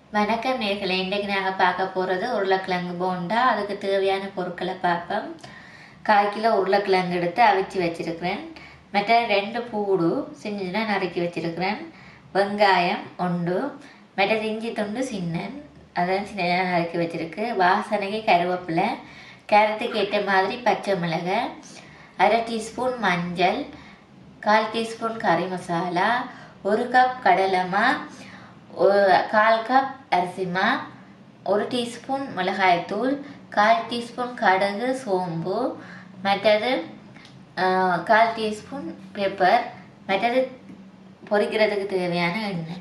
வணக்கம் நேர்களே இன்றைக்கு நாங்கள் பார்க்க போகிறது உருளைக்கிழங்கு போண்டா அதுக்கு தேவையான பொருட்களை பார்ப்போம் கால் கிலோ உருளைக்கிழங்கு எடுத்து அவிச்சு வச்சிருக்கிறேன் மற்ற ரெண்டு பூடு சின்ன நறுக்கி வச்சிருக்கிறேன் வெங்காயம் ஒன்று மற்றது இஞ்சி துண்டு சின்னன் அதான் சின்ன நறுக்கி வச்சிருக்கு வாசனைக்கு கருவேப்பிலை கேரட்டுக்கு ஏற்ற மாதிரி பச்சை மிளகாய் அரை டீஸ்பூன் மஞ்சள் கால் டீஸ்பூன் கறி மசாலா ஒரு கப் கடலைமா ஒரு கால் கப் அரிசிமா ஒரு டீஸ்பூன் மிளகாய்த்தூள் கால் டீஸ்பூன் கடுகு சோம்பு மற்றது ஆஹ், கால் டீஸ்பூன் பெப்பர் மற்றது பொரிக்கிறதுக்கு தேவையான எண்ணெய்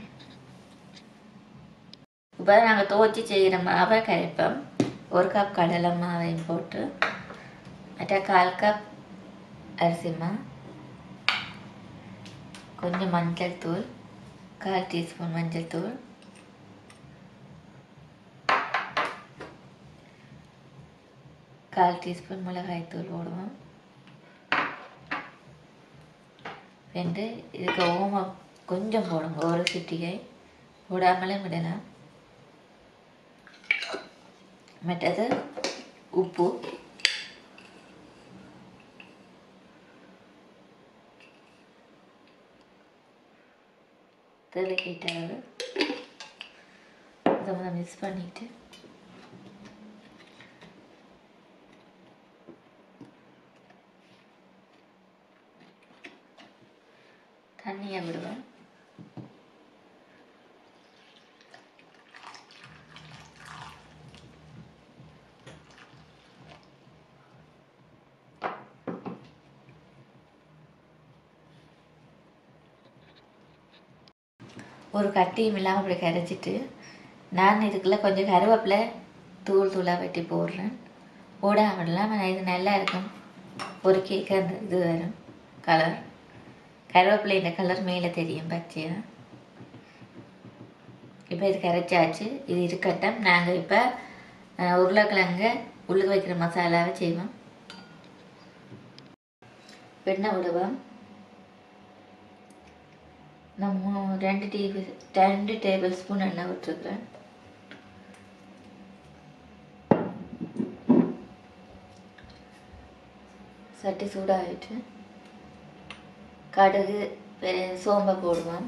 இப்போ நாங்கள் துவச்சி செய்கிற மாவை கரைப்போம் ஒரு கப் கடலை மாவையும் போட்டு மற்ற கால் கப் அரிசிமா கொஞ்சம் மஞ்சள் தூள் கால் டீஸ்பூன் மஞ்சள் தூள் கால் டீஸ்பூன் மிளகாய் தூள் போடுவோம் ரெண்டு இதுக்கு ஓமம் கொஞ்சம் போடுங்க ஒரு சிட்டிகை போடாமலே விடலாம் மற்றது உப்பு தேவைக்கிட்ட அளவு அதை முதல்ல மிக்ஸ் பண்ணிட்டு தண்ணியை விடுவேன் ஒரு கட்டியும் இல்லாமல் அப்படி கரைச்சிட்டு நான் இதுக்குள்ள கொஞ்சம் கருவேப்பிலை தூள் தூளாக வெட்டி போடுறேன் போடாம இல்லாமல் இது நல்லா இருக்கும் ஒரு கேக்கு அந்த இது வரும் கலர் கருவேப்பிலையோட கலர் மேலே தெரியும் பச்சையாக இப்போ இது கரைச்சாச்சு இது இருக்கட்டும் நாங்கள் இப்போ அஹ், உருளைக்கிழங்க உள்ளுக்கு வைக்கிற மசாலாவை செய்வோம் வெண்ணெய் விடுவோம் நம்ம ரெண்டு டேபிள் ரெண்டு டேபிள் ஸ்பூன் எண்ணெய் விட்டுருக்குறேன் சட்டி சூடாகிட்டு கடுகு பெ- சோம்பை போடுவோம்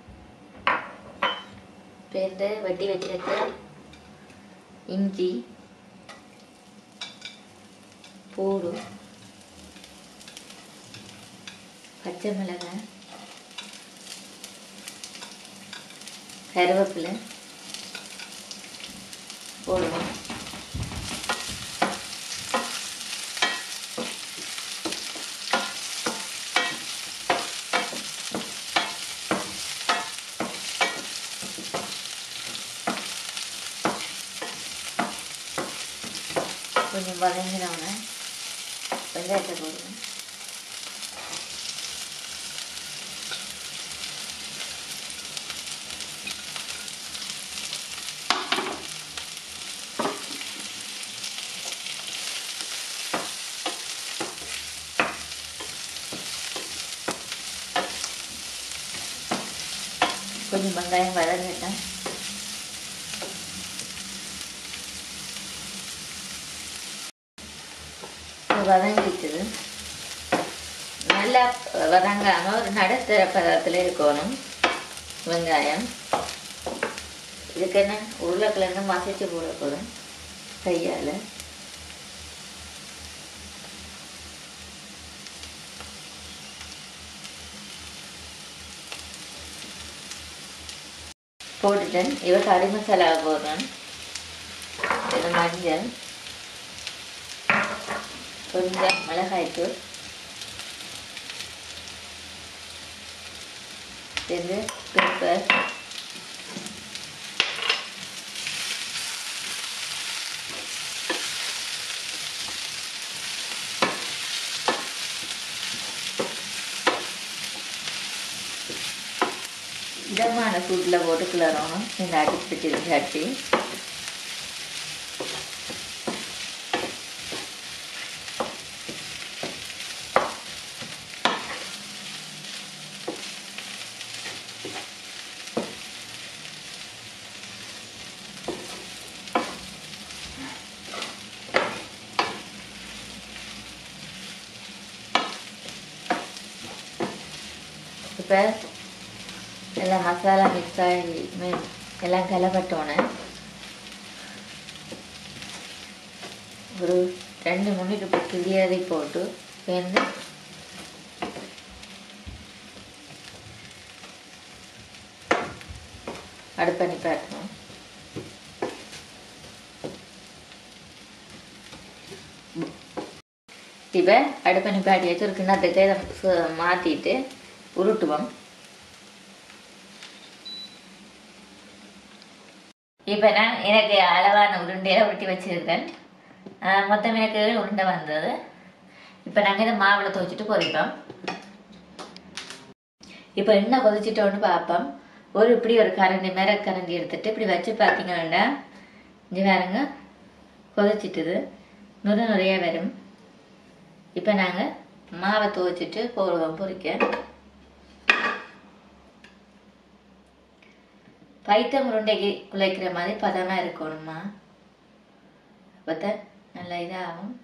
பேருந்து வெட்டி வச்சிருக்க இஞ்சி பூடு பச்சை மிளகாய் கருவேப்பிலை போடுவோம் கொஞ்சம் வதங்கினோடனே வெங்காயத்தை போடுவோம் கொஞ்சம் வெங்காயம் வதங்கிட்டேன் இது வதங்கிட்டுது நல்லா வதங்காமல் ஒரு நடுத்தர பதத்தில் இருக்கணும் வெங்காயம் இதுக்கு என்ன உருளைக்கிழங்கு மசிச்சு போட போதும் கையால் போட்டுட்டேன் இவ கறி மசாலா போடுறேன் இது மஞ்சள் கொஞ்சம் மிளகாய்த்தூள் இது பெப்பர் இதமான சூட்டில் போட்டு கிளறணும் இந்த அடிச்சு வச்சிருக்க சட்டி இப்போ எல்லாம் மசாலா மிக்ஸ் ஆகி மீன் எல்லாம் கலப்பட்டோன்னே ஒரு ரெண்டு மினிட் இப்போ கிளியரை போட்டு சேர்ந்து அடுப்பணி பாட்டணும் இப்போ அடுப்பணி பாட்டி வச்சு ஒரு கிண்ணத்துக்கு இதை சு- மாத்திட்டு உருட்டுவோம் இப்போ நான் எனக்கு அளவான உருண்டையில உருட்டி வச்சிருக்கேன் ஆஹ் மொத்தம் எனக்கு ஏழு உருண்டை வந்தது இப்போ நாங்கள் இதை மாவில் துவைச்சிட்டு பொரிப்போம் இப்போ என்ன கொதிச்சிட்டோன்னு பார்ப்போம் ஒரு இப்படி ஒரு கரண்டி மேலே கரண்டி எடுத்துட்டு இப்படி வச்சு பார்த்தீங்கன்னா இங்கே பாருங்க கொதிச்சிட்டுது நுர நிறைய வரும் இப்போ நாங்கள் மாவை துவைச்சிட்டு போடுவோம் பொரிக்க பைத்தம் உருண்டைக்கு குழைக்கிற மாதிரி பதமாக இருக்கணுமா அப்போ நல்லா இதாகும்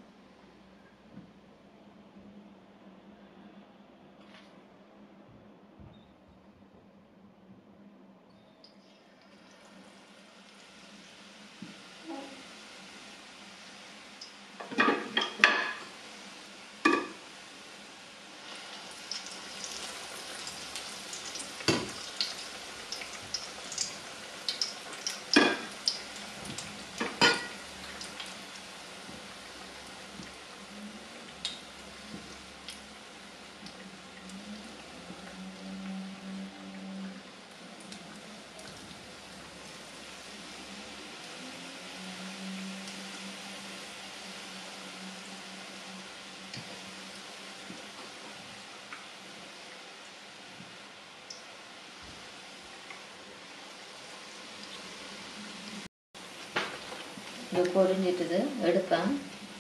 இது பொரிஞ்சிட்டுது எடுப்பேன்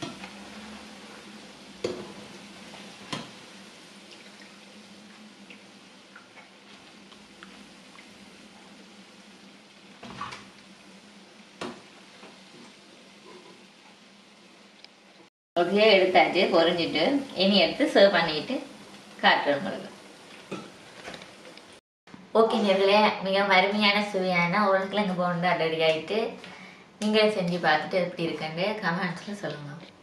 அப்படியே எடுத்தாச்சு பொரிஞ்சிட்டு இனி எடுத்து சர்வ் பண்ணிட்டு காட்டுறேன் உங்களுக்கு ஓகே நேர்களே மிக அருமையான சுவையான உருளைக்கிழங்கு போண்டா ரெடி ஆயிட்டு நீங்களே செஞ்சு பார்த்துட்டு எப்படி இருக்குன்னு கமெண்ட்ஸில் சொல்லுங்கள்